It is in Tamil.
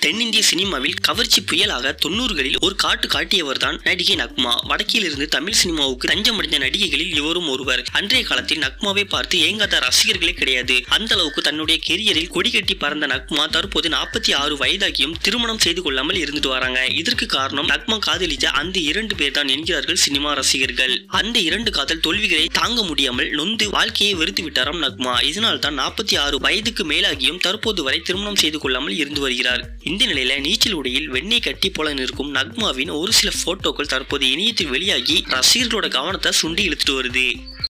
தென்னிந்திய சினிமாவில் கவர்ச்சி புயலாக தொண்ணூறுகளில் ஒரு காட்டு காட்டியவர் தான் நடிகை நக்மா வடக்கிலிருந்து தமிழ் சினிமாவுக்கு தஞ்சமடைந்த நடிகைகளில் இவரும் ஒருவர் அன்றைய காலத்தில் நக்மாவை பார்த்து ஏங்காத ரசிகர்களே கிடையாது அந்த அளவுக்கு தன்னுடைய கெரியரில் கொடி கட்டி பறந்த நக்மா தற்போது நாற்பத்தி ஆறு வயதாகியும் திருமணம் செய்து கொள்ளாமல் இருந்துட்டு வராங்க இதற்கு காரணம் நக்மா காதலித்த அந்த இரண்டு பேர் தான் என்கிறார்கள் சினிமா ரசிகர்கள் அந்த இரண்டு காதல் தோல்விகளை தாங்க முடியாமல் நொந்து வாழ்க்கையை வெறுத்து விட்டாராம் நக்மா இதனால் தான் நாற்பத்தி ஆறு வயதுக்கு மேலாகியும் தற்போது வரை திருமணம் செய்து கொள்ளாமல் இருந்து வருகிறார் இந்த நிலையில நீச்சல் உடையில் வெண்ணெய் கட்டி போல நிற்கும் நக்மாவின் ஒரு சில போட்டோக்கள் தற்போது இணையத்தில் வெளியாகி ரசிகர்களோட கவனத்தை சுண்டி இழுத்துட்டு வருது